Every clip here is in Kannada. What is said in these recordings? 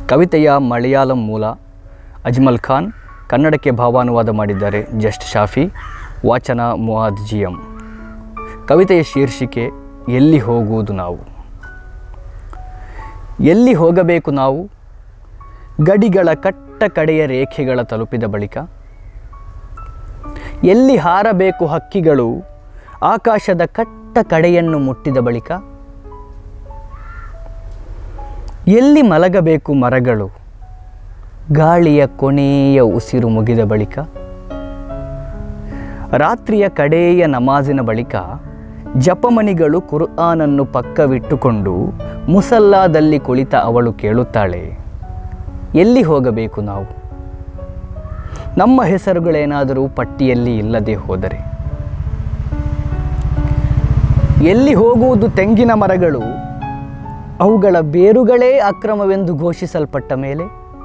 ಕವಿತೆಯ ಮಲಯಾಳಂ ಮೂಲ ಅಜ್ಮಲ್ ಖಾನ್ ಕನ್ನಡಕ್ಕೆ ಭಾವಾನುವಾದ ಮಾಡಿದ್ದಾರೆ ಜಸ್ಟ್ ಶಾಫಿ ವಾಚನ ಮುವಾದ್ ಜಿ ಎಂ ಕವಿತೆಯ ಶೀರ್ಷಿಕೆ ಎಲ್ಲಿ ಹೋಗುವುದು ನಾವು ಎಲ್ಲಿ ಹೋಗಬೇಕು ನಾವು ಗಡಿಗಳ ಕಟ್ಟ ಕಡೆಯ ರೇಖೆಗಳ ತಲುಪಿದ ಬಳಿಕ ಎಲ್ಲಿ ಹಾರಬೇಕು ಹಕ್ಕಿಗಳು ಆಕಾಶದ ಕಟ್ಟ ಕಡೆಯನ್ನು ಮುಟ್ಟಿದ ಬಳಿಕ ಎಲ್ಲಿ ಮಲಗಬೇಕು ಮರಗಳು ಗಾಳಿಯ ಕೊನೆಯ ಉಸಿರು ಮುಗಿದ ಬಳಿಕ ರಾತ್ರಿಯ ಕಡೆಯ ನಮಾಜಿನ ಬಳಿಕ ಜಪಮಣಿಗಳು ಕುರ್ಆನನ್ನು ಪಕ್ಕವಿಟ್ಟುಕೊಂಡು ಮುಸಲ್ಲಾದಲ್ಲಿ ಕುಳಿತ ಅವಳು ಕೇಳುತ್ತಾಳೆ ಎಲ್ಲಿ ಹೋಗಬೇಕು ನಾವು ನಮ್ಮ ಹೆಸರುಗಳೇನಾದರೂ ಪಟ್ಟಿಯಲ್ಲಿ ಇಲ್ಲದೆ ಹೋದರೆ ಎಲ್ಲಿ ಹೋಗುವುದು ತೆಂಗಿನ ಮರಗಳು ಅವುಗಳ ಬೇರುಗಳೇ ಅಕ್ರಮವೆಂದು ಘೋಷಿಸಲ್ಪಟ್ಟ ಮೇಲೆ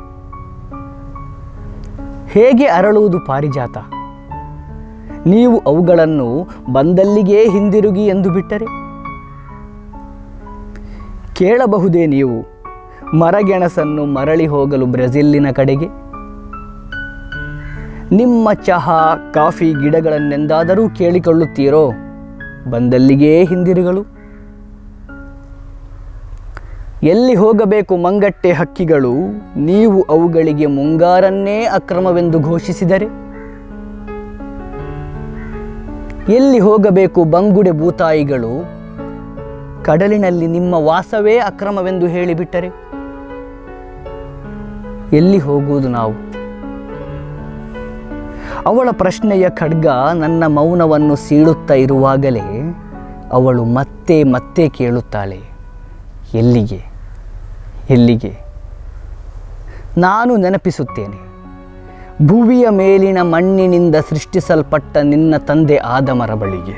ಹೇಗೆ ಅರಳುವುದು ಪಾರಿಜಾತ ನೀವು ಅವುಗಳನ್ನು ಬಂದಲ್ಲಿಗೇ ಹಿಂದಿರುಗಿ ಎಂದು ಬಿಟ್ಟರೆ ಕೇಳಬಹುದೇ ನೀವು ಮರಗೆಣಸನ್ನು ಮರಳಿ ಹೋಗಲು ಬ್ರೆಜಿಲ್ಲಿನ ಕಡೆಗೆ ನಿಮ್ಮ ಚಹಾ ಕಾಫಿ ಗಿಡಗಳನ್ನೆಂದಾದರೂ ಕೇಳಿಕೊಳ್ಳುತ್ತೀರೋ ಬಂದಲ್ಲಿಗೇ ಹಿಂದಿರುಗಲು ಎಲ್ಲಿ ಹೋಗಬೇಕು ಮಂಗಟ್ಟೆ ಹಕ್ಕಿಗಳು ನೀವು ಅವುಗಳಿಗೆ ಮುಂಗಾರನ್ನೇ ಅಕ್ರಮವೆಂದು ಘೋಷಿಸಿದರೆ ಎಲ್ಲಿ ಹೋಗಬೇಕು ಬಂಗುಡೆ ಭೂತಾಯಿಗಳು ಕಡಲಿನಲ್ಲಿ ನಿಮ್ಮ ವಾಸವೇ ಅಕ್ರಮವೆಂದು ಹೇಳಿಬಿಟ್ಟರೆ ಎಲ್ಲಿ ಹೋಗುವುದು ನಾವು ಅವಳ ಪ್ರಶ್ನೆಯ ಖಡ್ಗ ನನ್ನ ಮೌನವನ್ನು ಸೀಳುತ್ತಾ ಇರುವಾಗಲೇ ಅವಳು ಮತ್ತೆ ಮತ್ತೆ ಕೇಳುತ್ತಾಳೆ ಎಲ್ಲಿಗೆ ಎಲ್ಲಿಗೆ ನಾನು ನೆನಪಿಸುತ್ತೇನೆ ಭುವಿಯ ಮೇಲಿನ ಮಣ್ಣಿನಿಂದ ಸೃಷ್ಟಿಸಲ್ಪಟ್ಟ ನಿನ್ನ ತಂದೆ ಆದಮರ ಬಳಿಗೆ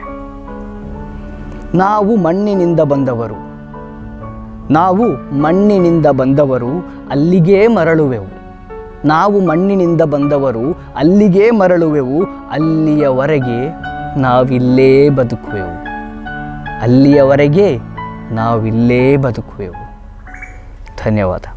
ನಾವು ಮಣ್ಣಿನಿಂದ ಬಂದವರು ನಾವು ಮಣ್ಣಿನಿಂದ ಬಂದವರು ಅಲ್ಲಿಗೇ ಮರಳುವೆವು ನಾವು ಮಣ್ಣಿನಿಂದ ಬಂದವರು ಅಲ್ಲಿಗೇ ಮರಳುವೆವು ಅಲ್ಲಿಯವರೆಗೆ ನಾವಿಲ್ಲೇ ಬದುಕುವೆವು ಅಲ್ಲಿಯವರೆಗೆ ನಾವಿಲ್ಲೇ ಬದುಕುವೆವು ಧನ್ಯವಾದ